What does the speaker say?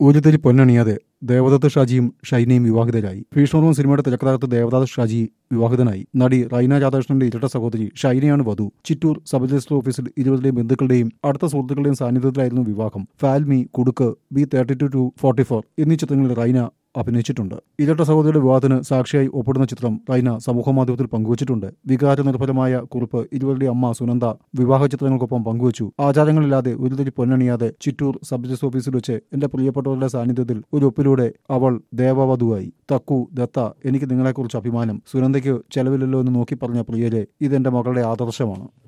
ഒരു തിരി പൊന്നണിയാതെ ദേവദത്ത് ഷാജിയും ഷൈനയും വിവാഹിതരായി ഭീഷ്മർമ്മ സിനിമയുടെ തിരക്കഥാകൃത്ത് ദേവദാസ് ഷാജി വിവാഹിതനായി നടി റൈന രാധാകൃഷ്ണന്റെ ഇരട്ട സഹോദരി ഷൈനയാണ് വധു ചിറ്റൂർ സബ് രജിസ്റ്റർ ഓഫീസിൽ ഇരുപതിലെയും ബന്ധുക്കളുടെയും അടുത്ത സുഹൃത്തുക്കളുടെയും സാന്നിധ്യത്തിലായിരുന്നു വിവാഹം Falimy Kudukku B thirty two to forty four എന്നീ ചിത്രങ്ങളിൽ റൈന അഭിനയിച്ചിട്ടുണ്ട് ഇരട്ട സഹോദരിയുടെ വിവാഹത്തിന് സാക്ഷിയായി ഒപ്പിടുന്ന ചിത്രം റൈന സമൂഹമാധ്യമത്തിൽ പങ്കുവച്ചിട്ടുണ്ട് വികാര നിർഭരമായ കുറിപ്പ് ഇരുവരുടെ അമ്മ സുനന്ദ വിവാഹ ചിത്രങ്ങൾക്കൊപ്പം പങ്കുവച്ചു ആചാരങ്ങളില്ലാതെ ഒരു തിരി പൊന്നണിയാതെ ചിറ്റൂർ സബ് രജിസ്റ്റർ ഓഫീസിൽ വെച്ച് എന്റെ പ്രിയപ്പെട്ടവരുടെ സാന്നിധ്യത്തിൽ ഒരു ഒപ്പിലൂടെ അവൾ ദേവവധുവായി തക്കു ദത്ത എനിക്ക് നിങ്ങളെക്കുറിച്ച് അഭിമാനം സുനന്ദയ്ക്ക് ചെലവില്ലല്ലോ എന്ന് നോക്കി പറഞ്ഞ പ്രിയരെ ഇതെന്റെ മകളുടെ ആദർശമാണ്